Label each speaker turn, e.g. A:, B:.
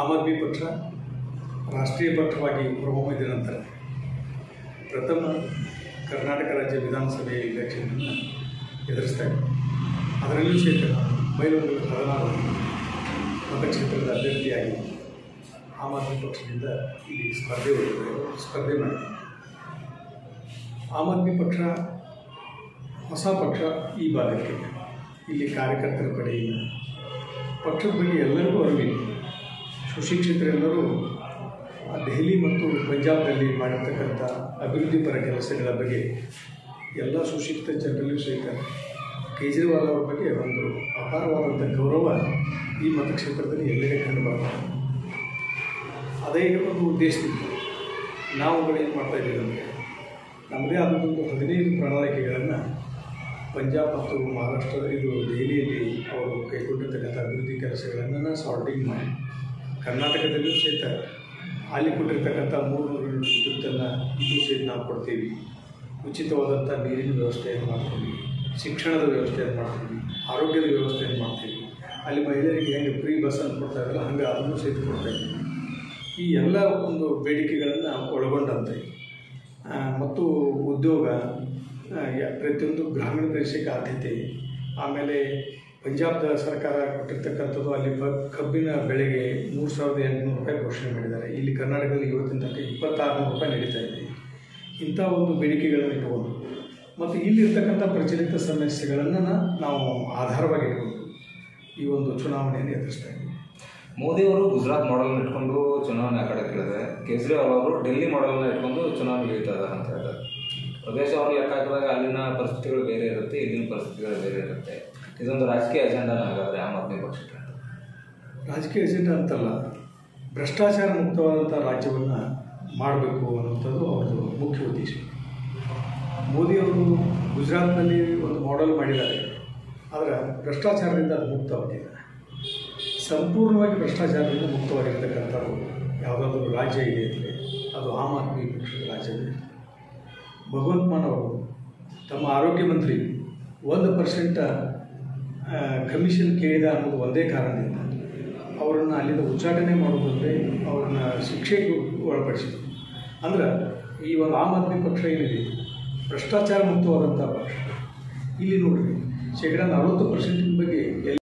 A: am Aadmi ಪಕ್ಷ ರಾಷ್ಟ್ರೀಯ ಪಕ್ಷವಾಗಿ ಹೊರಹೊಮ್ಮಿದ ನಂತರ ಪ್ರಥಮ ಕರ್ನಾಟಕ ರಾಜ್ಯ ವಿಧಾನಸಭೆ ಇಲೆಕ್ಷನನ್ನು ಎದುರಿಸ್ತಾ ಇದೆ ಅದರಲ್ಲೂ ಸಹಿತ ಬೈಲೂರು ಹದಿನಾರು ಮತಕ್ಷೇತ್ರದ ಅಭ್ಯರ್ಥಿಯಾಗಿ ಆಮ್ ಆದ್ಮಿ ಪಕ್ಷದಿಂದ ಇಲ್ಲಿ ಸ್ಪರ್ಧೆ ಸ್ಪರ್ಧೆ ಮಾಡಿದೆ ಆಮ್ ಆದ್ಮಿ ಪಕ್ಷ ಹೊಸ ಪಕ್ಷ ಈ ಭಾಗಕ್ಕೆ ಇಲ್ಲಿ ಕಾರ್ಯಕರ್ತರ ಕಡೆಯಿಂದ ಪಕ್ಷದ ಬಗ್ಗೆ ಎಲ್ಲರಿಗೂ ಅರಿವಿದೆ ಸುಶಿಕ್ಷಿತರೆಲ್ಲರೂ ಆ ದೆಹಲಿ ಮತ್ತು ಪಂಜಾಬ್ನಲ್ಲಿ ಮಾಡಿರ್ತಕ್ಕಂಥ ಅಭಿವೃದ್ಧಿಪರ ಕೆಲಸಗಳ ಬಗ್ಗೆ ಎಲ್ಲ ಸುಶಿಕ್ಷಿತ ಜನರಲ್ಲೂ ಸಹಿತ ಕೇಜ್ರಿವಾಲ್ ಅವರ ಬಗ್ಗೆ ಒಂದು ಅಪಾರವಾದಂಥ ಗೌರವ ಈ ಮತಕ್ಷೇತ್ರದಲ್ಲಿ ಎಲ್ಲೆಡೆ ಕಂಡು ಬರ್ತದೆ ಅದೇ ಒಂದು ಉದ್ದೇಶದಿಂದ ನಾವುಗಳು ಏನು ಮಾಡ್ತಾ ಇದ್ದೀವಿ ಅಂದರೆ ನಮ್ಮದೇ ಆದದೊಂದು ಹದಿನೈದು ಪ್ರಣಾಳಿಕೆಗಳನ್ನು ಪಂಜಾಬ್ ಮತ್ತು ಮಹಾರಾಷ್ಟ್ರ ಇದು ದೆಹಲಿಯಲ್ಲಿ ಅವರು ಕೈಗೊಂಡಿರ್ತಕ್ಕಂಥ ಅಭಿವೃದ್ಧಿ ಕೆಲಸಗಳನ್ನು ಸಾರ್ಟಿಂಗ್ ಮಾಡಿ ಕರ್ನಾಟಕದಲ್ಲೂ ಸಹಿತ ಅಲ್ಲಿ ಕೊಟ್ಟಿರ್ತಕ್ಕಂಥ ಮೂರು ನೂರು ವಿದ್ಯುತ್ತನ್ನು ಇದು ಸಹಿತ ನಾವು ಕೊಡ್ತೀವಿ ಉಚಿತವಾದಂಥ ನೀರಿನ ವ್ಯವಸ್ಥೆಯನ್ನು ಮಾಡ್ತೀವಿ ಶಿಕ್ಷಣದ ವ್ಯವಸ್ಥೆಯನ್ನು ಮಾಡ್ತೀವಿ ಆರೋಗ್ಯದ ವ್ಯವಸ್ಥೆಯನ್ನು ಮಾಡ್ತೀವಿ ಅಲ್ಲಿ ಮಹಿಳೆಯರಿಗೆ ಹೆಂಗೆ ಫ್ರೀ ಬಸ್ಸನ್ನು ಕೊಡ್ತಾ ಇರಲ್ಲ ಹಂಗೆ ಅದನ್ನು ಸಹಿತ ಕೊಡ್ತಾ ಇದ್ದೀವಿ ಈ ಎಲ್ಲ ಒಂದು ಬೇಡಿಕೆಗಳನ್ನು ಒಳಗೊಂಡಂತೆ ಆ, ಮತ್ತು ಉದ್ಯೋಗ ಆ, ಯ- ಪ್ರತಿಯೊಂದು ಗ್ರಾಮೀಣ ಪ್ರದೇಶಕ್ಕೆ ಆದ್ಯತೆ ಆಮೇಲೆ ಪಂಜಾಬ್ದ ಸರ್ಕಾರ ಕೊಟ್ಟಿರ್ತಕ್ಕಂಥದ್ದು ಅಲ್ಲಿ ಕ- ಕಬ್ಬಿನ ಬೆಳೆಗೆ ಮೂರು ಸಾವಿರದ ಎಂಟುನೂರು ರೂಪಾಯಿ ಘೋಷಣೆ ಮಾಡಿದ್ದಾರೆ ಇಲ್ಲಿ ಕರ್ನಾಟಕದಲ್ಲಿ ಇವತ್ತಿನ ತನಕ ಇಪ್ಪತ್ತಾರು ನೂರು ರೂಪಾಯಿ ನಡೀತಾ ಇದೆ ಇಂಥ ಒಂದು ಬೇಡಿಕೆಗಳನ್ನು ಇಟ್ಕೊಂಡು ಮತ್ತು ಇಲ್ಲಿರ್ತಕ್ಕಂಥ ಪ್ರಚಲಿತ ಸಮಸ್ಯೆಗಳನ್ನು ನಾವು ಆಧಾರವಾಗಿ ಇಟ್ಕೊಂಡು ಈ ಒಂದು ಚುನಾವಣೆಯನ್ನು ಎದುರಿಸ್ತಾ ಇದ್ದೀವಿ
B: ಮೋದಿಯವರು ಗುಜರಾತ್ ಮಾಡೆಲ್ನ ಇಟ್ಕೊಂಡು ಚುನಾವಣೆ ಆ ಕಡೆ ಕೇಳಿದ್ರೆ ಕೇಜ್ರಿವಾಲ್ ಅವರು ಡೆಲ್ಲಿ ಮಾಡೆಲ್ನ ಇಟ್ಕೊಂಡು ಚುನಾವಣೆ ಇಳಿತಾ ಇದ್ದಾರೆ ಅಂತ ಹೇಳ್ತಾರೆ ಪ್ರದೇಶವನ್ನು ಲೆಕ್ಕ ಹಾಕಿದಾಗ ಅಲ್ಲಿನ ಪರಿಸ್ಥಿತಿಗಳು ಬೇರೆ ಇರುತ್ತೆ ಇಲ್ಲಿನ ಪರಿಸ್ಥಿತಿಗಳು ಬೇರೆ ಇರುತ್ತೆ ಇದೊಂದು ರಾಜಕೀಯ ಅಜೆಂಡಾ ಹಾಗಾದ್ರೆ ಆಮ್ ಆದ್ಮಿ ಪಕ್ಷಕ್ಕೆ
A: ರಾಜಕೀಯ ಎಜೆಂಡಾ ಅಂತಲ್ಲ ಭ್ರಷ್ಟಾಚಾರ ಮುಕ್ತವಾದಂಥ ರಾಜ್ಯವನ್ನು ಮಾಡಬೇಕು ಅನ್ನುವಂಥದ್ದು ಅವ್ರದ್ದು ಮುಖ್ಯ ಉದ್ದೇಶ ಮೋದಿಯವರು ಗುಜರಾತ್ನಲ್ಲಿ ಒಂದು ಮಾಡೆಲ್ ಮಾಡಿದ್ದಾರೆ ಆದರೆ ಭ್ರಷ್ಟಾಚಾರದಿಂದ ಅದು ಮುಕ್ತವಾಗಿದೆ ಸಂಪೂರ್ಣವಾಗಿ ಭ್ರಷ್ಟಾಚಾರದಿಂದ ಮುಕ್ತವಾಗಿರ್ತಕ್ಕಂಥದ್ದು ಯಾವುದಾದ್ರೂ ರಾಜ್ಯ ಇದೆ ಅಂದರೆ ಅದು ಆಮ್ ಆದ್ಮಿ ಪಕ್ಷದ ರಾಜ್ಯವೇ ಭಗವಂತ ಮಾನ್ ಅವರು ತಮ್ಮ ಆರೋಗ್ಯ ಮಂತ್ರಿ ಒಂದು ಪರ್ಸೆಂಟ ಕಮಿಷನ್ ಕೇಳಿದ ಅನ್ನೋದು ಒಂದೇ ಕಾರಣದಿಂದ ಅವರನ್ನು ಅಲ್ಲಿಂದ ಉಚ್ಚಾಟನೆ ಮಾಡೋದಂದರೆ ಅವ್ರನ್ನ ಶಿಕ್ಷೆಗೆ ಒಳಪಡಿಸಿದ್ರು ಅಂದ್ರೆ ಈ ಒಂದು ಆಮ್ ಆದ್ಮಿ ಪಕ್ಷ ಏನಿದೆ ಭ್ರಷ್ಟಾಚಾರ ಮುಕ್ತವಾದಂಥ ಪಕ್ಷ ಇಲ್ಲಿ ನೋಡ್ರಿ ಶೇಕಡ ನಲವತ್ತು ಪರ್ಸೆಂಟಿನ ಬಗ್ಗೆ